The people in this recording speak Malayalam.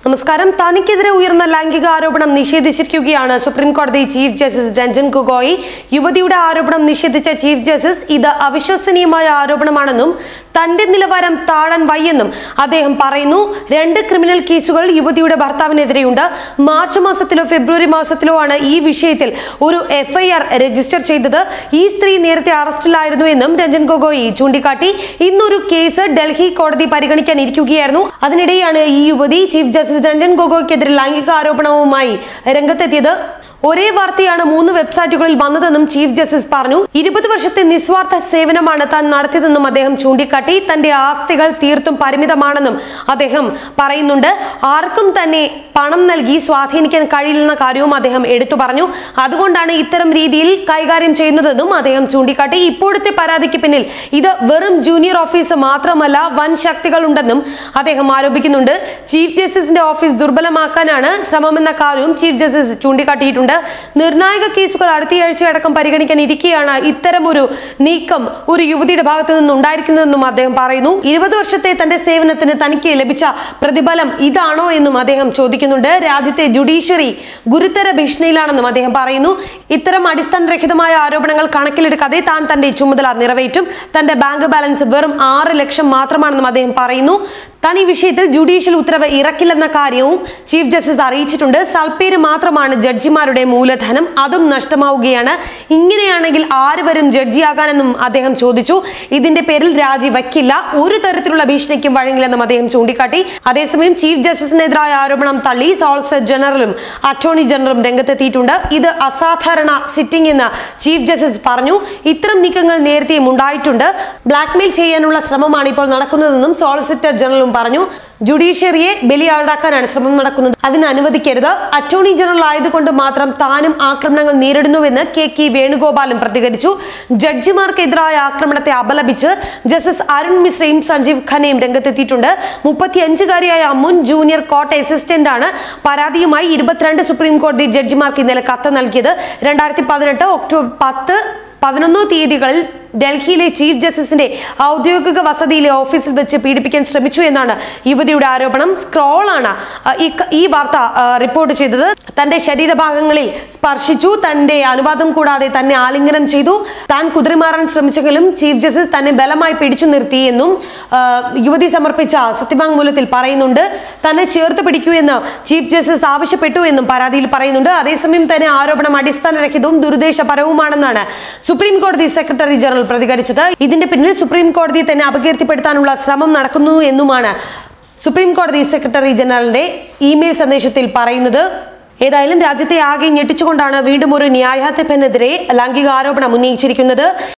നമസ്കാരം തനിക്കെതിരെ ഉയർന്ന ലൈംഗിക ആരോപണം നിഷേധിച്ചിരിക്കുകയാണ് സുപ്രീം കോടതി ചീഫ് ജസ്റ്റിസ് രഞ്ജൻ ഗൊഗോയ് യുവതിയുടെ ആരോപണം നിഷേധിച്ച ചീഫ് ജസ്റ്റിസ് ഇത് അവിശ്വസനീയമായ ആരോപണമാണെന്നും തന്റെ നിലവാരം താഴാൻ വയ്യെന്നും അദ്ദേഹം പറയുന്നു രണ്ട് ക്രിമിനൽ കേസുകൾ യുവതിയുടെ ഭർത്താവിനെതിരെയുണ്ട് മാർച്ച് മാസത്തിലോ ഫെബ്രുവരി മാസത്തിലോ ആണ് ഈ വിഷയത്തിൽ ഒരു എഫ്ഐആർ രജിസ്റ്റർ ചെയ്തത് ഈ സ്ത്രീ നേരത്തെ അറസ്റ്റിലായിരുന്നു എന്നും രഞ്ജൻ ഗൊഗോയി ചൂണ്ടിക്കാട്ടി ഇന്നൊരു കേസ് ഡൽഹി കോടതി പരിഗണിക്കാൻ ഇരിക്കുകയായിരുന്നു അതിനിടെയാണ് ഈ യുവതി ചീഫ് ജസ്റ്റിസ് രഞ്ജൻ ഗൊഗോയ്ക്കെതിരെ ലൈംഗിക ആരോപണവുമായി രംഗത്തെത്തിയത് ഒരേ വാർത്തയാണ് മൂന്ന് വെബ്സൈറ്റുകളിൽ വന്നതെന്നും ചീഫ് ജസ്റ്റിസ് പറഞ്ഞു ഇരുപത് വർഷത്തെ നിസ്വാർത്ഥ സേവനമാണ് താൻ നടത്തിയതെന്നും അദ്ദേഹം ചൂണ്ടിക്കാട്ടി തന്റെ ആസ്തികൾ തീർത്തും പരിമിതമാണെന്നും അദ്ദേഹം പറയുന്നുണ്ട് ആർക്കും തന്നെ പണം നൽകി സ്വാധീനിക്കാൻ കഴിയില്ലെന്ന കാര്യവും അദ്ദേഹം എടുത്തു പറഞ്ഞു അതുകൊണ്ടാണ് ഇത്തരം രീതിയിൽ കൈകാര്യം ചെയ്യുന്നതെന്നും അദ്ദേഹം ചൂണ്ടിക്കാട്ടി ഇപ്പോഴത്തെ പരാതിക്ക് പിന്നിൽ ഇത് വെറും ജൂനിയർ ഓഫീസ് മാത്രമല്ല വൻ ശക്തികൾ ഉണ്ടെന്നും അദ്ദേഹം ആരോപിക്കുന്നുണ്ട് ചീഫ് ജസ്റ്റിസിന്റെ ഓഫീസ് ദുർബലമാക്കാനാണ് ശ്രമമെന്ന കാര്യവും ചീഫ് ജസ്റ്റിസ് ചൂണ്ടിക്കാട്ടിയിട്ടുണ്ട് നിർണായക കേസുകൾ അടുത്തയാഴ്ച അടക്കം പരിഗണിക്കാൻ ഇരിക്കെയാണ് ഇത്തരമൊരു നീക്കം ഒരു യുവതിയുടെ ഭാഗത്തു നിന്നുണ്ടായിരിക്കുന്നതെന്നും അദ്ദേഹം പറയുന്നു ഇരുപത് വർഷത്തെ തന്റെ സേവനത്തിന് തനിക്ക് ലഭിച്ച പ്രതിഫലം ഇതാണോ എന്നും അദ്ദേഹം ചോദിക്കുന്നുണ്ട് രാജ്യത്തെ ജുഡീഷ്യറി ഗുരുതര ഭീഷണിയിലാണെന്നും അദ്ദേഹം പറയുന്നു ഇത്തരം അടിസ്ഥാനരഹിതമായ ആരോപണങ്ങൾ കണക്കിലെടുക്കാതെ താൻ തന്റെ ചുമതല നിറവേറ്റും തന്റെ ബാങ്ക് ബാലൻസ് വെറും ആറ് ലക്ഷം മാത്രമാണെന്നും അദ്ദേഹം പറയുന്നു താൻ ഈ വിഷയത്തിൽ ജുഡീഷ്യൽ ഉത്തരവ് ഇറക്കില്ലെന്ന കാര്യവും ചീഫ് ജസ്റ്റിസ് അറിയിച്ചിട്ടുണ്ട് സൽപ്പേര് മാത്രമാണ് ജഡ്ജിമാരുടെ മൂലധനം അതും നഷ്ടമാവുകയാണ് ഇങ്ങനെയാണെങ്കിൽ ആര് വരും ജഡ്ജിയാകാനെന്നും അദ്ദേഹം ചോദിച്ചു ഇതിന്റെ പേരിൽ രാജി വയ്ക്കില്ല ഒരു തരത്തിലുള്ള ഭീഷണിക്കും വഴങ്ങില്ലെന്നും അദ്ദേഹം ചൂണ്ടിക്കാട്ടി അതേസമയം ചീഫ് ജസ്റ്റിസിനെതിരായ ആരോപണം തള്ളി സോളിസിറ്റർ ജനറലും അറ്റോർണി ജനറലും രംഗത്തെത്തിയിട്ടുണ്ട് ഇത് അസാധാരണ സിറ്റിംഗ് എന്ന് ചീഫ് ജസ്റ്റിസ് പറഞ്ഞു ഇത്തരം നീക്കങ്ങൾ നേരത്തെയും ഉണ്ടായിട്ടുണ്ട് ബ്ലാക്ക്മെയിൽ ചെയ്യാനുള്ള ശ്രമമാണ് ഇപ്പോൾ നടക്കുന്നതെന്നും സോളിസിറ്റർ ജനറലും പറഞ്ഞു ജുഡീഷ്യറിയെ ബലിയാടാക്കാനാണ് ശ്രമം നടക്കുന്നത് അതിന് അനുവദിക്കരുത് അറ്റോർണി ജനറൽ ആയതുകൊണ്ട് മാത്രം താനും ആക്രമണങ്ങൾ നേരിടുന്നുവെന്ന് കെ കെ വേണുഗോപാലും പ്രതികരിച്ചു ജഡ്ജിമാർക്കെതിരായ ആക്രമണത്തെ അപലപിച്ച് ജസ്റ്റിസ് അരുൺ മിശ്രയും സഞ്ജീവ് ഖന്നയും രംഗത്തെത്തിയിട്ടുണ്ട് മുപ്പത്തിയഞ്ചുകാരിയായ മുൻ ജൂനിയർ കോർട്ട് അസിസ്റ്റന്റ് ആണ് പരാതിയുമായി ഇരുപത്തിരണ്ട് സുപ്രീം കോടതി ജഡ്ജിമാർക്ക് ഇന്നലെ കത്ത് നൽകിയത് രണ്ടായിരത്തി പതിനെട്ട് ഒക്ടോബർ പത്ത് പതിനൊന്നോ തീയതികളിൽ ഡൽഹിയിലെ ചീഫ് ജസ്റ്റിസിന്റെ ഔദ്യോഗിക വസതിയിലെ ഓഫീസിൽ വെച്ച് പീഡിപ്പിക്കാൻ ശ്രമിച്ചു എന്നാണ് യുവതിയുടെ ആരോപണം സ്ക്രോളാണ് അഹ്, ഈ ക- ഈ വാർത്ത അഹ്, റിപ്പോർട്ട് ചെയ്തത് തന്റെ ശരീരഭാഗങ്ങളിൽ സ്പർശിച്ചു തന്റെ അനുവാദം കൂടാതെ തന്നെ ആലിംഗനം ചെയ്തു താൻ കുതിരിമാറാൻ ശ്രമിച്ചെങ്കിലും ചീഫ് ജസ്റ്റിസ് തന്നെ ബലമായി പിടിച്ചു നിർത്തി എന്നും അഹ്, യുവതി സമർപ്പിച്ച സത്യവാങ്മൂലത്തിൽ പറയുന്നുണ്ട് തന്നെ ചേർത്ത് പിടിക്കൂ എന്ന് ചീഫ് ജസ്റ്റിസ് ആവശ്യപ്പെട്ടു എന്നും പരാതിയിൽ പറയുന്നുണ്ട് അതേസമയം തന്നെ ആരോപണം അടിസ്ഥാനരഹിതവും ദുരുദ്ദേശപരവുമാണെന്നാണ് സുപ്രീം കോടതി സെക്രട്ടറി ജനറൽ പ്രതികരിച്ചത് ഇതിന്റെ പിന്നിൽ സുപ്രീം കോടതിയെ തന്നെ അപകീർത്തിപ്പെടുത്താനുള്ള ശ്രമം നടക്കുന്നു എന്നുമാണ് സുപ്രീം കോടതി സെക്രട്ടറി ജനറലിന്റെ ഇമെയിൽ സന്ദേശത്തിൽ പറയുന്നത് ഏതായാലും രാജ്യത്തെ ആകെ ഞെട്ടിച്ചുകൊണ്ടാണ് വീണ്ടും ഒരു ന്യായാധിപനെതിരെ ലൈംഗിക ആരോപണം ഉന്നയിച്ചിരിക്കുന്നത്